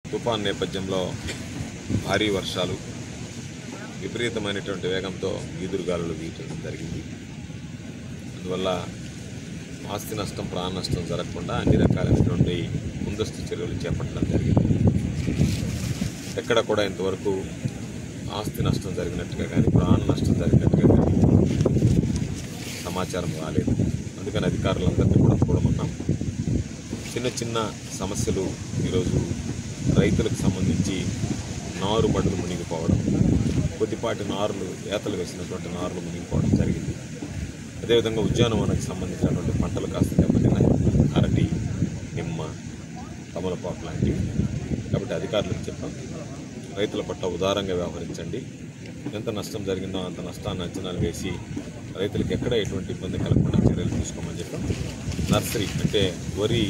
తుఫాన్ నేపథ్యంలో భారీ వర్షాలు విపరీతమైనటువంటి వేగంతో ఈదురుగాలులు వీయటం జరిగింది అందువల్ల ఆస్తి నష్టం ప్రాణ నష్టం జరగకుండా అన్ని రకాలైనటువంటి ముందస్తు చర్యలు చేపట్టడం జరిగింది ఎక్కడ కూడా ఇంతవరకు ఆస్తి నష్టం జరిగినట్టుగా కానీ ప్రాణ నష్టం జరిగినట్టుగా కానీ సమాచారం రాలేదు అందుకని అధికారులందరినీ కూడా కూడమన్నాం చిన్న చిన్న సమస్యలు ఈరోజు రైతులకు సంబంధించి నారు మడులు మునిగిపోవడం కొద్దిపాటి నారులు ఏతలు వేసినటువంటి నారులు మునిగిపోవడం జరిగింది అదేవిధంగా ఉద్యానవనానికి సంబంధించినటువంటి పంటలు కాస్త దెబ్బతిన్నాయి అరటి నిమ్మ కమలపాకు లాంటివి కాబట్టి అధికారులకు చెప్పాం రైతుల పట్ల ఉదారంగా వ్యవహరించండి ఎంత నష్టం జరిగిందో అంత నష్టాన్ని అంచనాలు వేసి రైతులకు ఎక్కడ ఎటువంటి ఇబ్బంది కలగకుండా చర్యలు తీసుకోమని చెప్పాం నర్సరీ అంటే వరి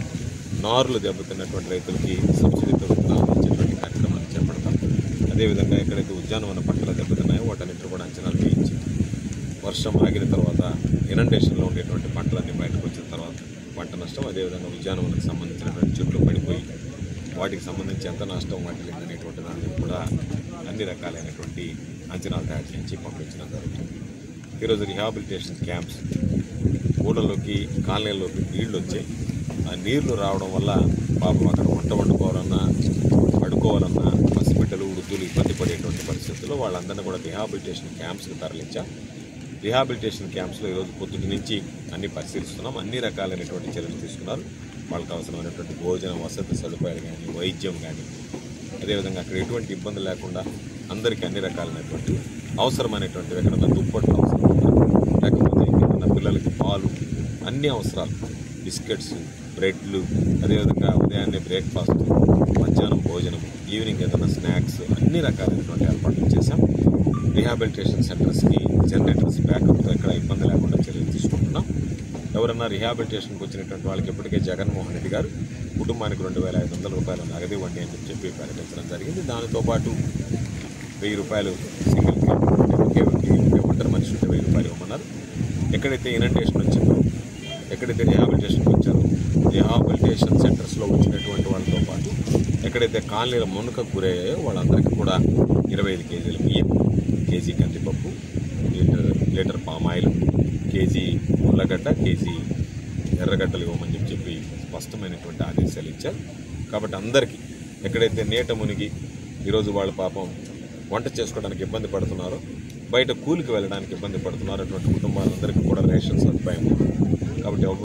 నారులు దెబ్బతిన్నటువంటి రైతులకి సబ్సిడీతో విత్తనాలు ఇచ్చేటువంటి కార్యక్రమాన్ని చేపడతాం అదేవిధంగా ఎక్కడైతే ఉద్యానవన పంటలు దెబ్బతిన్నాయో వాటన్నింటిని కూడా అంచనాలు వేయించి వర్షం ఆగిన తర్వాత ఇనండేషన్లో ఉండేటువంటి పంటలన్నీ బయటకు వచ్చిన తర్వాత పంట నష్టం అదేవిధంగా ఉద్యానవనకు సంబంధించినటువంటి చెట్లు పడిపోయి వాటికి సంబంధించి ఎంత నష్టం వాటికి అనేటువంటి దాని మీద కూడా అన్ని రకాలైనటువంటి అంచనాలు తయారు చేయించి పంపించడం జరుగుతుంది ఈరోజు రిహాబిలిటేషన్ క్యాంప్స్ ఊళ్ళలోకి కాలనీల్లోకి నీళ్లు వచ్చాయి ఆ నీళ్లు రావడం వల్ల పాపం అక్కడ వంట వండుకోవాలన్నా పడుకోవాలన్నా పసిబిడ్డలు వృద్ధులు ఇబ్బంది పడేటువంటి పరిస్థితుల్లో వాళ్ళందరినీ కూడా రిహాబిలిటేషన్ క్యాంప్స్కి తరలించాం రిహాబిలిటేషన్ క్యాంప్స్లో ఈరోజు పొద్దుటి నుంచి అన్ని పరిశీలిస్తున్నాం అన్ని రకాలైనటువంటి చర్యలు తీసుకున్నారు వాళ్ళకి అవసరమైనటువంటి భోజన వసతి సదుపాయాలు కానీ వైద్యం కానీ అదేవిధంగా అక్కడ ఎటువంటి ఇబ్బంది లేకుండా అందరికీ అన్ని రకాలైనటువంటి అవసరమైనటువంటి ఎక్కడన్నా దుప్పట్లు అవసరం ఉన్నా, లేకపోతే ఇంకేమన్నా పిల్లలకి పాలు అన్ని అవసరాలు బిస్కెట్స్ బ్రెడ్లు అదేవిధంగా ఉదయాన్నే బ్రేక్ఫాస్ట్ మధ్యాహ్నం భోజనం ఈవినింగ్ ఏదైనా స్నాక్స్ అన్ని రకాలైనటువంటి ఏర్పాట్లు చేశాం రిహాబిలిటేషన్ సెంటర్స్కి జనరేటర్స్ బ్యాకప్తో ఎక్కడ ఇబ్బంది లేకుండా చర్యలు తీసుకుంటున్నాం ఎవరన్నా రిహాబిలిటేషన్కి వచ్చినటువంటి వాళ్ళకి ఇప్పటికే జగన్మోహన్ రెడ్డి గారు కుటుంబానికి రెండు వేల ఐదు వందల రూపాయలు నగదు ఇవ్వండి అని చెప్పి ప్రకటించడం జరిగింది దానితో పాటు వెయ్యి రూపాయలు సింగిల్కి ఒకే వ్యక్తి ఒకే ఒంటరి మనిషి ఉంటే వెయ్యి రూపాయలు ఇవ్వమన్నారు ఎక్కడైతే ఇనండేషన్ వచ్చిందో ఎక్కడైతే రిహాబిలిటేషన్కి వచ్చారో రిహాబిలిటేషన్ సెంటర్స్లో వచ్చినటువంటి వాళ్ళతో పాటు ఎక్కడైతే కాలనీల మునుక గురయ్యాయో వాళ్ళందరికీ కూడా ఇరవై ఐదు కేజీల బియ్యం కేజీ కందిపప్పు లీటర్ లీటర్ పామాయిల్ కేజీ ఉల్లగడ్డ కేజీ ఎర్రగడ్డలు ఇవ్వమని చెప్పి చెప్పి స్పష్టమైనటువంటి ఆదేశాలు ఇచ్చారు కాబట్టి అందరికీ ఎక్కడైతే నీట మునిగి ఈరోజు వాళ్ళ పాపం వంట చేసుకోవడానికి ఇబ్బంది పడుతున్నారో బయట కూలికి వెళ్ళడానికి ఇబ్బంది పడుతున్నారో అటువంటి కుటుంబాలందరికీ కూడా రేషన్ సదుపాయం ఉంది కాబట్టి